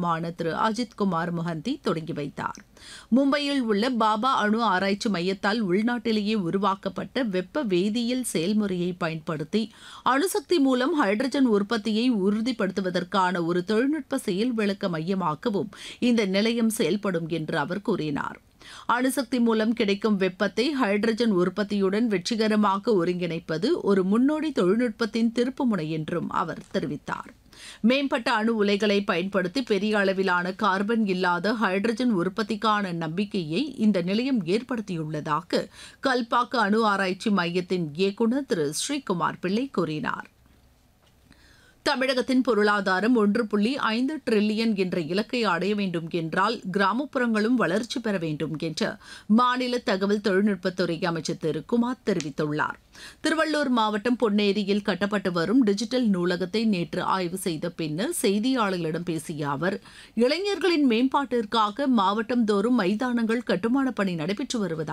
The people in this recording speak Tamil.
தலைவருமான திரு அஜித் குமார் மொஹந்தி தொடங்கி வைத்தார் மும்பையில் உள்ள பாபா அணு ஆராய்ச்சி மையத்தால் உள்நாட்டிலேயே உருவாக்கப்பட்ட வெப்ப வேதியியல் செயல்முறையை பயன்படுத்தி அணுசக்தி மூலம் ஹைட்ரஜன் உற்பத்தியை உறுதிப்படுத்துவதற்கான ஒரு தொழில்நுட்ப செயல் விளக்க மையமாகவும் இந்த நிலையம் செயல்படும் என்று அவர் கூறினார் அணுசக்தி மூலம் கிடைக்கும் வெப்பத்தை ஹைட்ரஜன் உற்பத்தியுடன் வெற்றிகரமாக ஒருங்கிணைப்பது ஒரு முன்னோடி தொழில்நுட்பத்தின் திருப்புமுனை என்றும் அவர் தெரிவித்தார் மேம்பட்ட அணு உலைகளை பயன்படுத்தி பெரிய அளவிலான கார்பன் இல்லாத ஹைட்ரஜன் உற்பத்திக்கான நம்பிக்கையை இந்த நிலையம் ஏற்படுத்தியுள்ளதாக கல்பாக்கு அணு ஆராய்ச்சி மையத்தின் இயக்குநர் திரு ஸ்ரீகுமார் பிள்ளை கூறினார் தமிழகத்தின் பொருளாதாரம் ஒன்று புள்ளி ஐந்து டிரில்லியன் என்ற இலக்கை அடைய வேண்டும் என்றால் கிராமப்புறங்களும் வளர்ச்சி பெற வேண்டும் என்று மாநில தகவல் தொழில்நுட்பத்துறை அமைச்சர் திரு குமார் தெரிவித்துள்ளார் திருவள்ளூர் மாவட்டம் பொன்னேரியில் கட்டப்பட்டு வரும் டிஜிட்டல் நூலகத்தை நேற்று ஆய்வு செய்த பின்னர் செய்தியாளர்களிடம் பேசிய அவர் இளைஞர்களின் மேம்பாட்டிற்காக மாவட்டந்தோறும் மைதானங்கள் கட்டுமான பணி நடைபெற்று வருவதாக